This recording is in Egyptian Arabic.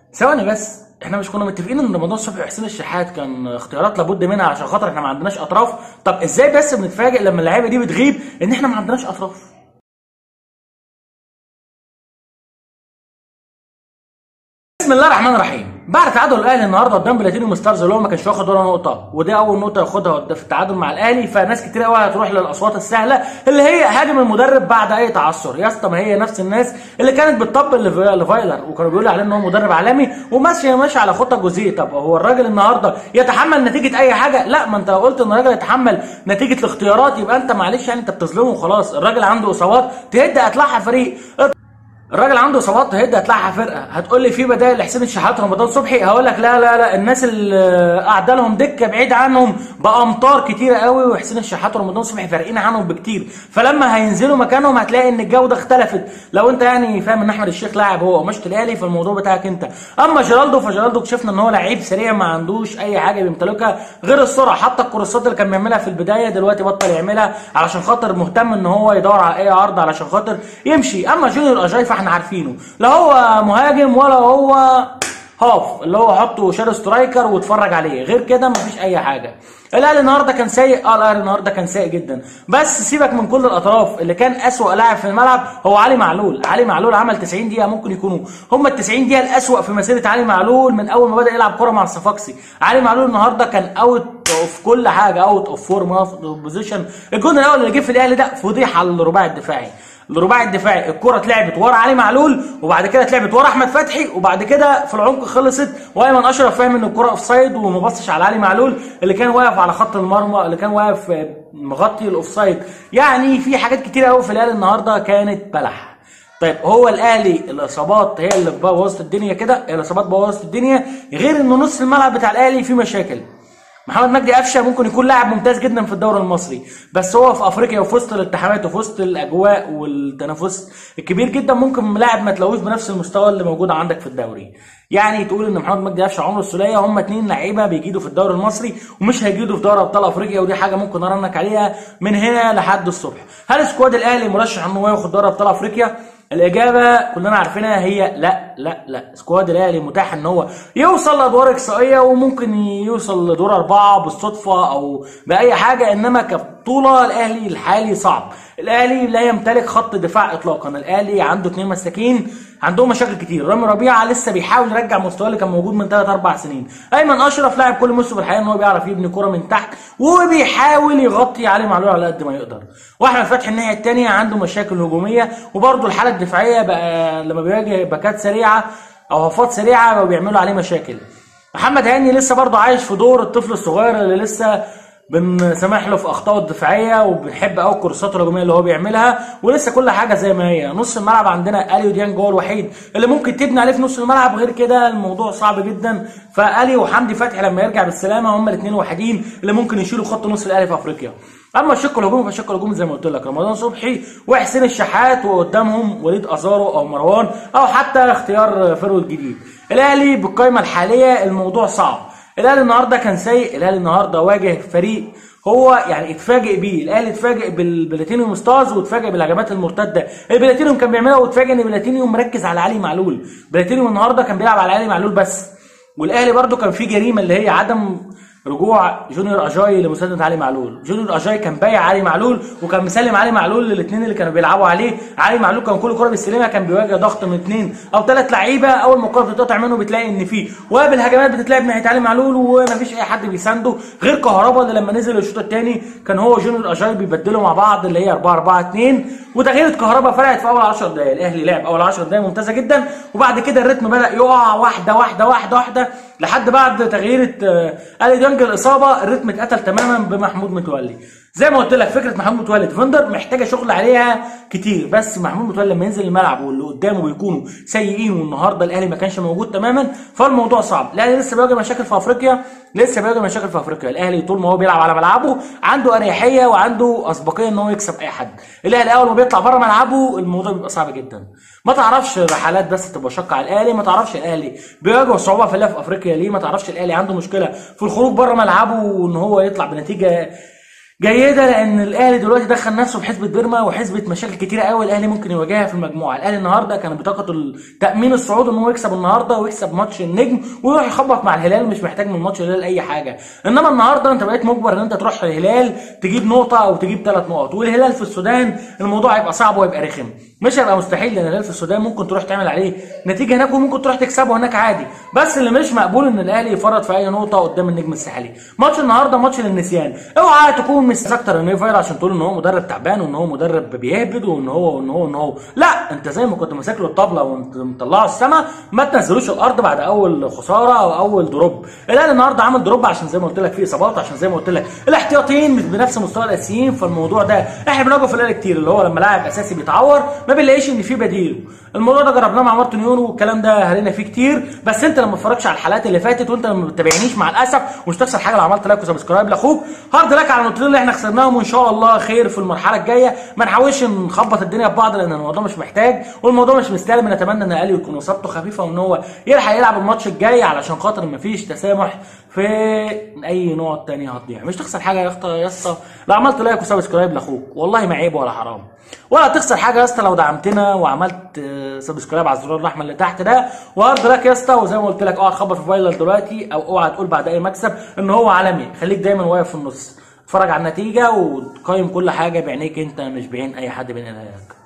ثواني بس احنا مش كنا متفقين ان رمضان صبحي وحسين الشحات كان اختيارات لابد منها عشان خاطر احنا ما عندناش اطراف طب ازاي بس بنتفاجئ لما اللعيبه دي بتغيب ان احنا ما عندناش اطراف بسم الله الرحمن الرحيم بعد تعادل الاهلي النهارده قدام بلاتينيوم ستارز اللي هو ما كانش واخد ولا نقطه ودي اول نقطه ياخدها في التعادل مع الاهلي فناس كتير قوي هتروح للاصوات السهله اللي هي هاجم المدرب بعد اي تعثر يا اسطى ما هي نفس الناس اللي كانت بتطبل لف- لفايلر وكانوا بيقولوا عليه ان هو مدرب عالمي وماشي ماشي على خطه جوزيه طب هو الراجل النهارده يتحمل نتيجه اي حاجه لا ما انت لو قلت ان الراجل يتحمل نتيجه الاختيارات يبقى انت معلش يعني انت بتظلمه وخلاص الراجل عنده اصابات تهد هتلاعب فريق الراجل عنده اصابات هيبدا هتلاعب فرقه هتقول لي في بدائل لحسين الشحات ورمضان صبحي هقول لك لا لا لا الناس اللي قاعده لهم دكه بعيد عنهم بامتار كتيره قوي وحسين الشحات ورمضان صبحي فارقين عنهم بكتير فلما هينزلوا مكانهم هتلاقي ان الجوده اختلفت لو انت يعني فاهم ان احمد الشيخ لاعب هو ومشت الاهلي فالموضوع بتاعك انت اما جيرالدو فجيرالدو اكتشفنا ان هو لعيب سريع ما عندوش اي حاجه بيمتلكها غير السرعه حتى الكورسات اللي كان بيعملها في البدايه دلوقتي بطل يعملها علشان خاطر مهتم ان هو يدور على اي عرض علشان خاطر يمشي اما جونيور اجاي فاحنا عارفينه لا هو مهاجم ولا هو هاف اللي هو حطه شادو سترايكر واتفرج عليه غير كده مفيش اي حاجه الاهلي النهارده كان سيء اه الاهلي النهارده كان سيء جدا بس سيبك من كل الاطراف اللي كان اسوأ لاعب في الملعب هو علي معلول علي معلول عمل 90 دقيقه ممكن يكونوا هم ال 90 دقيقه الاسوأ في مسيره علي معلول من اول ما بدا يلعب كره مع الصفاقسي علي معلول النهارده كان اوت اوف كل حاجه اوت اوف فورم اوت اوف بوزيشن الجون الاول اللي جه في الاهلي ده فضيحه للرباعي الدفاعي الرباعي الدفاعي الكره اتلعبت ورا علي معلول وبعد كده اتلعبت ورا احمد فتحي وبعد كده في العمق خلصت وايمن اشرف فاهم ان الكره اوف سايد وما بصش على علي معلول اللي كان واقف على خط المرمى اللي كان واقف آه، مغطي الاوف سايد يعني في حاجات كتير قوي في الاهلي النهارده كانت بلح طيب هو الاهلي الاصابات هي اللي بوظت الدنيا كده هي الاصابات بوظت الدنيا غير ان نص الملعب بتاع الاهلي فيه مشاكل محمد مجدي قفشه ممكن يكون لاعب ممتاز جدا في الدوري المصري بس هو في افريقيا وفي وسط الالتحامات وفي وسط الاجواء والتنافس الكبير جدا ممكن لاعب ما تلاقوش بنفس المستوى اللي موجود عندك في الدوري يعني تقول ان محمد مجدي قفشه وعمرو السوليه هم اتنين لعيبه بيجيدوا في الدوري المصري ومش هيجيدوا في دوري ابطال افريقيا ودي حاجه ممكن ارنك عليها من هنا لحد الصبح هل سكواد الاهلي مرشح ان هو ياخد دوري ابطال افريقيا الاجابه كلنا عارفينها هي لا لا لا سكواد الاهلي متاح ان هو يوصل لادوار اقصائيه وممكن يوصل لدور اربعه بالصدفه او باي حاجه انما كبطوله الاهلي الحالي صعب الاهلي لا يمتلك خط دفاع اطلاقا الاهلي عنده اثنين مساكين عندهم مشاكل كتير رامي ربيعه لسه بيحاول يرجع مستواه اللي كان موجود من 3 4 سنين ايمن اشرف لاعب كل موسم في الحقيقه ان هو بيعرف يبني كره من تحت وبيحاول يغطي علي معلول على قد ما يقدر واحمد فتحي الناحيه الثانيه عنده مشاكل هجوميه وبرده الحاله الدفاعيه بقى لما بيواجه باكات سريعه او هفات سريعه بقوا بيعملوا عليه مشاكل محمد هاني لسه برضه عايش في دور الطفل الصغير اللي لسه بنسامح له في اخطائه الدفاعيه وبنحب قوي الكورسات الهجوميه اللي هو بيعملها ولسه كل حاجه زي ما هي نص الملعب عندنا اليو ديانج هو الوحيد اللي ممكن تبني عليه في نص الملعب غير كده الموضوع صعب جدا فاليو وحمدي فتحي لما يرجع بالسلامه هم الاثنين الوحيدين اللي ممكن يشيلوا خط نص الاهلي في افريقيا اما الشق الهجومي فالشق الهجومي زي ما قلت لك رمضان صبحي وحسين الشحات وقدامهم وليد ازارو او مروان او حتى اختيار فرود جديد الاهلي بالقائمه الحاليه الموضوع صعب الاهلي النهارده كان سيء الاهلي النهارده واجه فريق هو يعني اتفاجئ بيه الاهلي اتفاجئ بالبلاتينيوم ستارز واتفاجئ بالهجمات المرتده البلاتينيوم كان بيعملها واتفاجئ ان البلاتينيوم مركز على علي معلول بلاتينيوم النهارده كان بيلعب على علي معلول بس والاهلي برده كان فيه جريمه اللي هي عدم رجوع جونيور اجاي لمسانده علي معلول جونيور اجاي كان بايع علي معلول وكان مسلم علي معلول للاثنين اللي كانوا بيلعبوا عليه علي معلول كان كل كره بيستلمها كان بيواجه ضغط من اثنين او ثلاث لعيبه اول ما الكره بتتقطع منه بتلاقي ان في وبالهجمات بتتلعب ناحيه علي معلول ومفيش اي حد بيسانده غير كهربا اللي لما نزل الشوط الثاني كان هو جونيور اجاي بيبدلوا مع بعض اللي هي 4 4 2 وتغيير كهربا فرقت في اول 10 دقائق الاهلي لعب اول 10 دقائق ممتازه جدا وبعد كده الريتم بدا يقع واحده واحده واحده واحده لحد بعد تغيير الي ديانج الاصابه الريتم اتقتل تماما بمحمود متولي زي ما قلت لك فكره محمود متولي ديفندر محتاجه شغل عليها كتير بس محمود متولي لما ينزل الملعب واللي قدامه بيكونوا سيئين والنهارده الاهلي ما كانش موجود تماما فالموضوع صعب الاهلي لسه بيواجه مشاكل في افريقيا لسه بيواجه مشاكل في افريقيا الاهلي طول ما هو بيلعب على ملعبه عنده اريحيه وعنده اسبقيه ان هو يكسب اي حد الاهلي اول ما بيطلع بره ملعبه الموضوع بيبقى صعب جدا ما تعرفش رحلات بس تبقى شاقه على الاهلي ما تعرفش الاهلي بيواجه صعوبه في اللعب في افريقيا ليه ما تعرفش الاهلي عنده مشكله في الخروج بره ملعبه وان هو يطلع بنتيجه جيده لان الاهلي دلوقتي دخل نفسه في حسبه بيرما وحسبه مشاكل كتيره قوي الاهلي ممكن يواجهها في المجموعه الاهلي النهارده كان بطاقه تامين الصعود ان هو يكسب النهارده ويكسب ماتش النجم ويروح يخبط مع الهلال مش محتاج من ماتش الهلال اي حاجه انما النهارده انت بقيت مجبر ان انت تروح الهلال تجيب نقطه او تجيب ثلاث نقط والهلال في السودان الموضوع هيبقى صعب وهيبقى رخم مش هيبقى مستحيل لان الهلال في السودان ممكن تروح تعمل عليه نتيجه هناك وممكن تروح تكسبه هناك عادي بس اللي مش مقبول ان الاهلي يفرط في اي نقطه قدام النجم الساحلي ماتش النهارده ماتش للنسيان اوعى تكون مش اكتر ان فاير عشان تقول ان هو مدرب تعبان وان هو مدرب بيهبد وان هو وان هو وان هو لا انت زي ما كنت ماسك له الطبله وانت مطلعه السما ما تنزلوش الارض بعد اول خساره او اول دروب الاهلي النهارده عمل دروب عشان زي ما قلت لك في اصابات عشان زي ما قلت لك الاحتياطيين مش بنفس مستوى الاساسيين فالموضوع ده احنا بنواجهه في الاهلي كتير اللي هو لما لاعب اساسي بيتعور ما بنلاقيش ان في بديل الموضوع ده جربناه مع مارتن يونو والكلام ده هرينا فيه كتير بس انت لما تتفرجش على الحلقات اللي فاتت وانت ما بتتابعنيش مع الاسف ومش تخسر حاجه لو عملت لايك وسبسكرايب لاخوك هارد لك على النقطتين اللي احنا خسرناهم وان شاء الله خير في المرحله الجايه ما نحاولش نخبط الدنيا ببعض لان الموضوع مش محتاج والموضوع مش مستاهل نتمنى ان الاهلي يكون اصابته خفيفه وان هو يلحق يلعب الماتش الجاي علشان خاطر ما فيش تسامح في اي نقط تانية هتضيع مش تخسر حاجه يا اسطى يا اسطى لو عملت لايك وسبسكرايب لاخوك والله ما عيب ولا حرام ولا تخسر حاجه يا اسطى لو دعمتنا وعملت سبسكرايب على الزرار الاحمر اللي تحت ده وهارد لك يا اسطى وزي ما قلت لك اوعى تخبط في فايلر دلوقتي او اوعى تقول بعد اي مكسب ان هو عالمي خليك دايما واقف في النص اتفرج على النتيجه وقيم كل حاجه بعينيك انت مش بعين اي حد بين ايديك